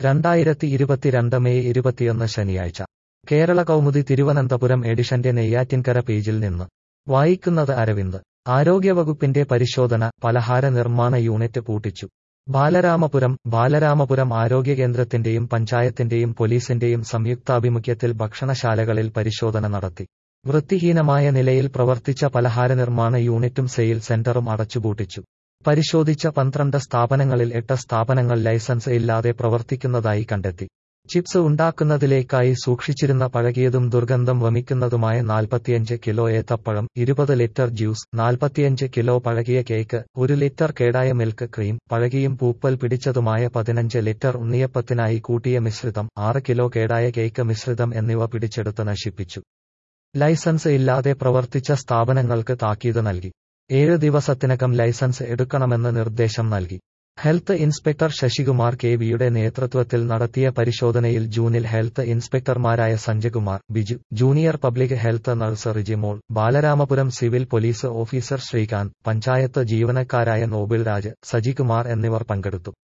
രണ്ടായിരത്തി ഇരുപത്തിരണ്ട് മെയ് ഇരുപത്തിയൊന്ന് ശനിയാഴ്ച കേരള കൗമുദി തിരുവനന്തപുരം എഡിഷന്റെ നെയ്യാറ്റിൻകര പേജിൽ നിന്ന് വായിക്കുന്നത് അരവിന്ദ് ആരോഗ്യവകുപ്പിന്റെ പരിശോധന പലഹാര നിർമ്മാണ യൂണിറ്റ് പൂട്ടിച്ചു ബാലരാമപുരം ബാലരാമപുരം ആരോഗ്യകേന്ദ്രത്തിന്റെയും പഞ്ചായത്തിന്റെയും പോലീസിന്റെയും സംയുക്താഭിമുഖ്യത്തിൽ ഭക്ഷണശാലകളിൽ പരിശോധന നടത്തി വൃത്തിഹീനമായ നിലയിൽ പ്രവർത്തിച്ച പലഹാര നിർമ്മാണ യൂണിറ്റും സെയിൽ സെന്ററും അടച്ചുപൂട്ടിച്ചു പരിശോധിച്ച പന്ത്രണ്ട് സ്ഥാപനങ്ങളിൽ എട്ട് സ്ഥാപനങ്ങൾ ലൈസൻസ് ഇല്ലാതെ പ്രവർത്തിക്കുന്നതായി കണ്ടെത്തി ചിപ്സ് ഉണ്ടാക്കുന്നതിലേക്കായി സൂക്ഷിച്ചിരുന്ന പഴകിയതും ദുർഗന്ധം വമിക്കുന്നതുമായ നാൽപ്പത്തിയഞ്ച് കിലോ ഏത്തപ്പഴം ഇരുപത് ലിറ്റർ ജ്യൂസ് നാൽപ്പത്തിയഞ്ച് കിലോ പഴകിയ കേക്ക് ഒരു ലിറ്റർ കേടായ മിൽക്ക് ക്രീം പഴകിയും പൂപ്പൽ പിടിച്ചതുമായ പതിനഞ്ച് ലിറ്റർ ഉണ്ണിയപ്പത്തിനായി കൂട്ടിയ മിശ്രിതം ആറ് കിലോ കേടായ കേക്ക് മിശ്രിതം എന്നിവ പിടിച്ചെടുത്ത് നശിപ്പിച്ചു ലൈസൻസ് ഇല്ലാതെ പ്രവർത്തിച്ച സ്ഥാപനങ്ങൾക്ക് താക്കീത് നൽകി ഏഴ് ദിവസത്തിനകം ലൈസൻസ് എടുക്കണമെന്ന് നിർദ്ദേശം നൽകി ഹെൽത്ത് ഇൻസ്പെക്ടർ ശശികുമാർ കെ വിയുടെ നേതൃത്വത്തിൽ നടത്തിയ പരിശോധനയിൽ ജൂനിൽ ഹെൽത്ത് ഇൻസ്പെക്ടർമാരായ Sanjakumar Biju junior public health nurse Rijimol Balaramapuram civil police officer Sreekanth panchayat ജീവനക്കാരായ നോബിൾ രാജ് സജികുമാർ എന്നിവർ പങ്കെടുത്തു